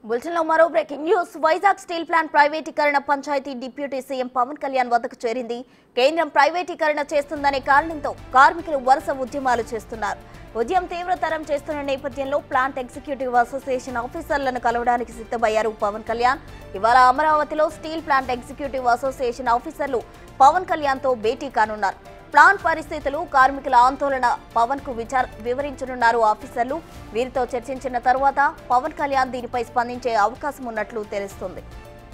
bulletin లో మరో breaking news Vizag steel plant ప్రైవేటీకరణ పంచాయతీ డిప్యూటీ సీఎం పవన్ కళ్యాణ్ వద్దకు చేరింది కేంద్రం ప్రైవేటీకరణ చేస్తుందనే కారణంతో కార్మికులు వరుస ఉద్యమాలు చేస్తున్నారు ఉద్యమం తీవ్రతరం చేస్తున్న నేపథ్యంలో ప్లాంట్ ఎగ్జిక్యూటివ్ అసోసియేషన్ ఆఫీసర్లను కలవడానికి సిద్ధమయ్యారు పవన్ కళ్యాణ్ ఇవాళ అమరావతిలో స్టీల్ ప్లాంట్ ఎగ్జిక్యూటివ్ అసోసియేషన్ ఆఫీసర్లు పవన్ కళ్యాణ్ తో భేటీ కానున్నారు ప్లాంట్ పరిస్థితులు కార్మికుల ఆందోళన పవన్ కు విచార వివరించనున్నారు ఆఫీసర్లు వీరితో చర్చించిన తరువాత పవన్ కళ్యాణ్ దీనిపై స్పందించే అవకాశం ఉన్నట్లు తెలుస్తుంది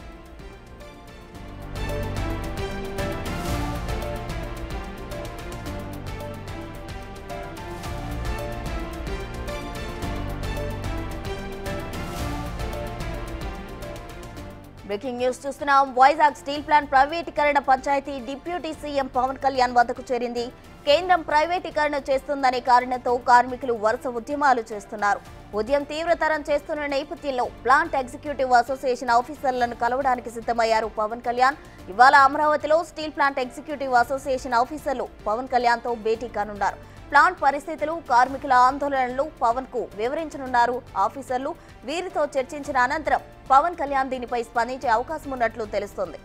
బ్రేకింగ్ న్యూస్ చూస్తున్నాం వైజాగ్ స్టీల్ ప్లాంట్ ప్రైవేటీకరణ పంచాయతీ డిప్యూటీ సీఎం పవన్ కళ్యాణ్ వద్దకు చేరింది కేంద్రం ప్రైవేటీకరణ చేస్తుందనే కారణంతో కార్మికులు వరుస ఉద్యమాలు చేస్తున్నారు ఉద్యమం తీవ్రతరం చేస్తున్న నేపథ్యంలో ప్లాంట్ ఎగ్జిక్యూటివ్ అసోసియేషన్ ఆఫీసర్లను కలవడానికి సిద్ధమయ్యారు పవన్ కళ్యాణ్ ఇవాళ అమరావతిలో స్టీల్ ప్లాంట్ ఎగ్జిక్యూటివ్ అసోసియేషన్ ఆఫీసర్లు పవన్ కళ్యాణ్ తో భేటీ కానున్నారు ప్లాంట్ పరిస్థితులు కార్మికుల ఆందోళనలు పవన్ కు వివరించనున్నారు ఆఫీసర్లు వీరితో చర్చించిన అనంతరం పవన్ కళ్యాణ్ దీనిపై స్పందించే అవకాశం ఉన్నట్లు తెలుస్తోంది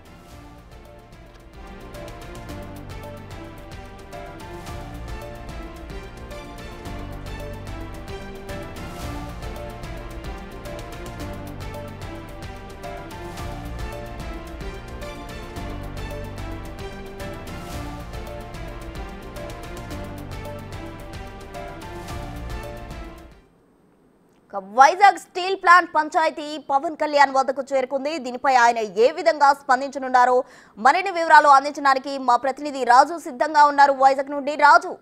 ఇక వైజాగ్ స్టీల్ ప్లాంట్ పంచాయతీ పవన్ కళ్యాణ్ వద్దకు చేరుకుంది దీనిపై ఆయన ఏ విధంగా స్పందించనున్నారో మరిన్ని వివరాలు అందించడానికి మా ప్రతినిధి రాజు సిద్ధంగా ఉన్నారు వైజాగ్ నుండి రాజు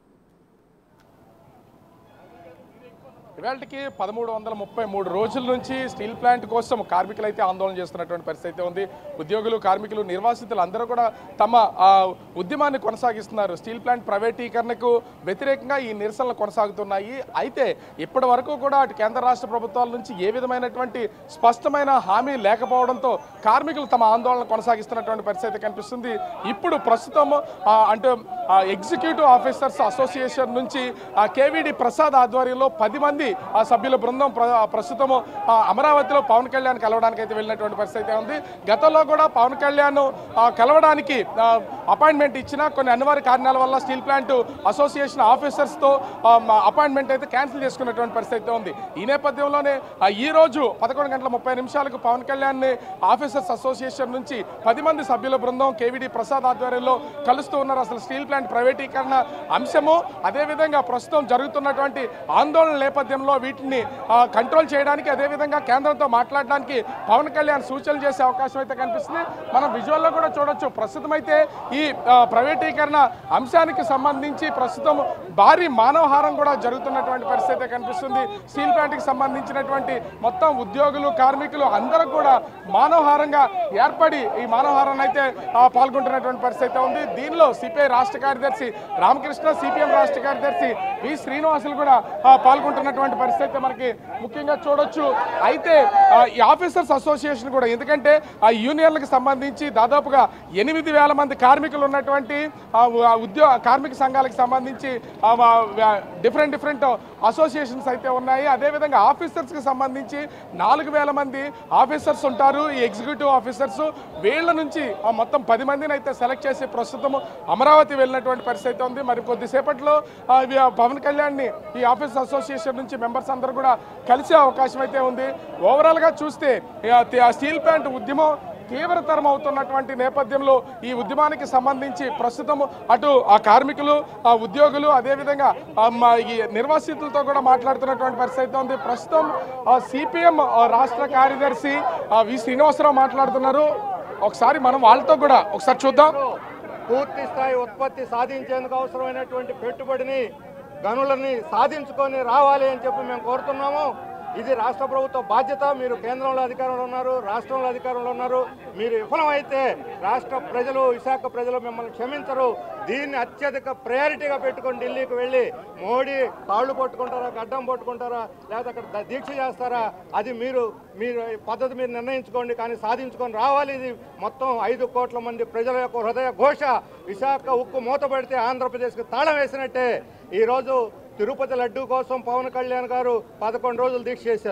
ఇవాళకి పదమూడు వందల ముప్పై మూడు రోజుల నుంచి స్టీల్ ప్లాంట్ కోసం కార్మికులు అయితే ఆందోళన చేస్తున్నటువంటి పరిస్థితి అయితే ఉంది ఉద్యోగులు కార్మికులు నిర్వాసితులు అందరూ కూడా తమ ఆ, ఉద్యమాన్ని కొనసాగిస్తున్నారు స్టీల్ ప్లాంట్ ప్రైవేటీకరణకు వ్యతిరేకంగా ఈ నిరసనలు కొనసాగుతున్నాయి అయితే ఇప్పటి వరకు కూడా అటు కేంద్ర రాష్ట్ర ప్రభుత్వాల నుంచి ఏ విధమైనటువంటి స్పష్టమైన హామీ లేకపోవడంతో కార్మికులు తమ ఆందోళన కొనసాగిస్తున్నటువంటి పరిస్థితి అయితే కనిపిస్తుంది ఇప్పుడు ప్రస్తుతం ఆ, అంటే ఆ, ఎగ్జిక్యూటివ్ ఆఫీసర్స్ అసోసియేషన్ నుంచి ఆ, కేవీడి ప్రసాద్ ఆధ్వర్యంలో పది మంది ఆ సభ్యుల బృందం ప్ర- ప్రస్తుతము ఆ, అమరావతిలో పవన్ కళ్యాణ్ కలవడానికి అయితే వెళ్ళినటువంటి పరిస్థితి అయితే ఉంది గతంలో కూడా పవన్ కళ్యాణ్ ఆ, కలవడానికి ఆ, అపాయింట్మెంట్ ఇచ్చిన కొన్ని అనివార్య కారణాల వల్ల స్టీల్ ప్లాంట్ అసోసియేషన్ ఆఫీసర్స్తో అపాయింట్మెంట్ అయితే క్యాన్సిల్ చేసుకున్నటువంటి పరిస్థితి అయితే ఉంది ఈ నేపథ్యంలోనే ఆ, ఈ రోజు పదకొండు గంటల ముప్పై నిమిషాలకు పవన్ కళ్యాణ్ ఆఫీసర్స్ అసోసియేషన్ నుంచి పది మంది సభ్యుల బృందం కేవీడి ప్రసాద్ ఆధ్వర్యంలో కలుస్తూ ఉన్నారు అసలు స్టీల్ ప్లాంట్ ప్రైవేటీకరణ అంశము అదేవిధంగా ప్రస్తుతం జరుగుతున్నటువంటి ఆందోళన నేపథ్యంలో వీటిని ఆ, కంట్రోల్ చేయడానికి అదేవిధంగా కేంద్రంతో మాట్లాడడానికి పవన్ కళ్యాణ్ సూచనలు చేసే అవకాశం అయితే కనిపిస్తుంది మనం విజువల్లో కూడా చూడొచ్చు ప్రస్తుతం అయితే ఈ ఆ, ప్రైవేటీకరణ అంశానికి సంబంధించి ప్రస్తుతం భారీ మానవహారం కూడా జరుగుతున్నటువంటి పరిస్థితి అయితే కనిపిస్తుంది స్టీల్ ప్లాంట్కి సంబంధించినటువంటి మొత్తం ఉద్యోగులు కార్మికులు అందరూ కూడా మానవహారంగా ఏర్పడి ఈ మానవహారాన్ని అయితే ఆ, పాల్గొంటున్నటువంటి పరిస్థితి అయితే ఉంది దీనిలో సిపిఐ రాష్ట్ర కార్యదర్శి రామకృష్ణ సిపిఎం రాష్ట్ర కార్యదర్శి వి శ్రీనివాసులు కూడా ఆ, పాల్గొంటున్నటువంటి పరిస్థితి అయితే మనకి ముఖ్యంగా చూడొచ్చు అయితే ఆ, ఈ ఆఫీసర్స్ అసోసియేషన్ కూడా ఎందుకంటే ఆ యూనియన్లకు సంబంధించి దాదాపుగా ఎనిమిది వేల మంది కార్మికులు ఉన్నటువంటి ఆ, ఉ- ఉద్యోగ కార్మిక సంఘాలకు సంబంధించి డిఫరెంట్ డిఫరెంట్ అసోసియేషన్స్ అయితే ఉన్నాయి అదేవిధంగా ఆఫీసర్స్కి సంబంధించి నాలుగు వేల మంది ఆఫీసర్స్ ఉంటారు ఈ ఎగ్జిక్యూటివ్ ఆఫీసర్స్ వీళ్ళ నుంచి ఆ మొత్తం పది మందిని అయితే సెలెక్ట్ చేసి ప్రస్తుతం అమరావతి వెళ్ళినటువంటి పరిస్థితి అయితే ఉంది మరి కొద్దిసేపట్లో ఆ, ఇవి ఆ పవన్ కళ్యాణ్ని ఈ ఆఫీస్ అసోసియేషన్ నుంచి మెంబర్స్ అందరూ కూడా కలిసే అవకాశం అయితే ఉంది ఓవరాల్గా చూస్తే ఈ ఆ తి- ఆ స్టీల్ ప్లాంట్ ఉద్యమం తీవ్రతరం అవుతున్నటువంటి నేపథ్యంలో ఈ ఉద్యమానికి సంబంధించి ప్రస్తుతం అటు ఆ కార్మికులు ఆ ఉద్యోగులు అదేవిధంగా ఆ మా ఈ నిర్వాసితులతో కూడా మాట్లాడుతున్నటువంటి పరిస్థితి అయితే ఉంది ప్రస్తుతం సిపిఎం రాష్ట్ర కార్యదర్శి ఆ, వి శ్రీనివాసరావు మాట్లాడుతున్నారు ఒకసారి మనం వాళ్ళతో కూడా ఒకసారి చూద్దాం పూర్తి స్థాయి ఉత్పత్తి సాధించేందుకు అవసరమైనటువంటి పెట్టుబడిని గనులని సాధించుకొని రావాలి అని చెప్పి మేము కోరుతున్నాము ఇది రాష్ట్ర ప్రభుత్వ బాధ్యత మీరు కేంద్రంలో అధికారంలో ఉన్నారు రాష్ట్రంలో అధికారంలో ఉన్నారు మీరు విఫలమైతే రాష్ట్ర ప్రజలు విశాఖ ప్రజలు మిమ్మల్ని క్షమించరు దీన్ని అత్యధిక ప్రయారిటీగా పెట్టుకొని ఢిల్లీకి వెళ్ళి మోడీ కాళ్ళు పట్టుకుంటారా గడ్డం పట్టుకుంటారా లేదా అక్కడ ద- దీక్ష చేస్తారా అది మీరు మీరు ఈ పద్ధతి మీరు నిర్ణయించుకోండి కానీ సాధించుకొని రావాలి ఇది మొత్తం ఐదు కోట్ల మంది ప్రజల యొక్క హృదయ ఘోష విశాఖ ఉక్కు మూతపడితే ఆంధ్రప్రదేశ్కి తాళం వేసినట్టే ఈరోజు తిరుపతి లడ్డూ కోసం పవన్ కళ్యాణ్ గారు పదకొండు రోజులు దీక్ష చేశారు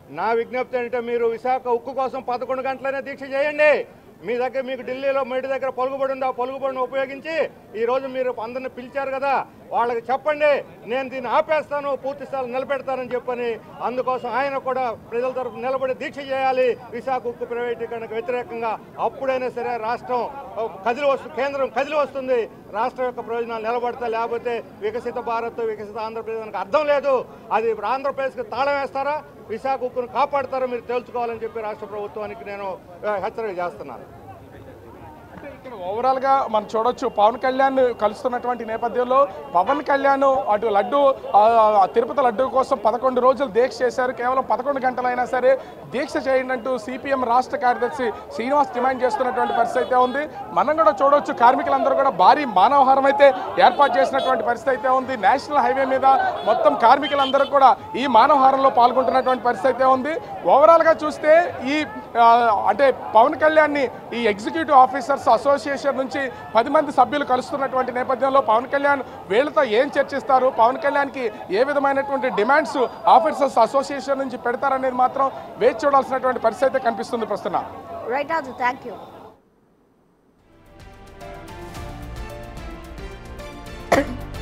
నా విజ్ఞప్తి ఏంటంటే మీరు విశాఖ ఉక్కు కోసం పదకొండు గంటలనే దీక్ష చేయండి మీ దగ్గర మీకు ఢిల్లీలో మేడి దగ్గర పలుకుబడి ఉంది ఆ పలుకుబడిని ఉపయోగించి ఈ రోజు మీరు అందరిని పిలిచారు కదా వాళ్ళకి చెప్పండి నేను దీన్ని ఆపేస్తాను పూర్తి స్థాయి నిలబెడతానని చెప్పని అందుకోసం ఆయన కూడా ప్రజల తరఫు నిలబడి దీక్ష చేయాలి విశాఖ ఉక్కు ప్రైవేటీకరణకు వ్యతిరేకంగా అప్పుడైనా సరే రాష్ట్రం ఆ, కదిలి వస్తు కేంద్రం కదిలి వస్తుంది రాష్ట్రం యొక్క ప్రయోజనాలు నిలబడతా లేకపోతే వికసిత భారత్ వికసిత ఆంధ్రప్రదేశ్ అని అర్థం లేదు అది ఆంధ్రప్రదేశ్కి తాళం వేస్తారా విశాఖ ఉక్కును కాపాడతారా మీరు తేల్చుకోవాలని చెప్పి రాష్ట్ర ప్రభుత్వానికి నేను ఆ, హెచ్చరిక చేస్తున్నాను అంటే ఇక్కడ ఓవరాల్ గా మనం చూడొచ్చు పవన్ కళ్యాణ్ కలుస్తున్నటువంటి నేపథ్యంలో పవన్ కళ్యాణ్ అటు లడ్డు ఆ, తిరుపతి లడ్డు కోసం పదకొండు రోజులు దీక్ష చేశారు కేవలం పదకొండు గంటలైనా సరే దీక్ష చేయండి అంటూ సిపిఎం రాష్ట్ర కార్యదర్శి శ్రీనివాస్ డిమాండ్ చేస్తున్నటువంటి పరిస్థితి అయితే ఉంది మనం కూడా చూడొచ్చు కార్మికులందరూ కూడా భారీ మానవహారం అయితే ఏర్పాటు చేసినటువంటి పరిస్థితి అయితే ఉంది నేషనల్ హైవే మీద మొత్తం కార్మికులందరూ కూడా ఈ మానవహారంలో పాల్గొంటున్నటువంటి పరిస్థితి అయితే ఉంది ఓవరాల్ గా చూస్తే ఈ ఆ, అంటే పవన్ కళ్యాణ్ ని ఈ ఎగ్జిక్యూటివ్ ఆఫీసర్స్ అసోసియేషన్ నుంచి పది మంది సభ్యులు కలుస్తున్నటువంటి నేపథ్యంలో పవన్ కళ్యాణ్ వీళ్ళతో ఏం చర్చిస్తారు పవన్ కళ్యాణ్ కి ఏ విధమైనటువంటి డిమాండ్స్ ఆఫీసర్స్ అసోసియేషన్ నుంచి పెడతారనేది మాత్రం వేచి చూడాల్సినటువంటి పరిస్థితి అయితే కనిపిస్తుంది ప్రస్తుతం రైట్ రాజు థ్యాంక్ యూ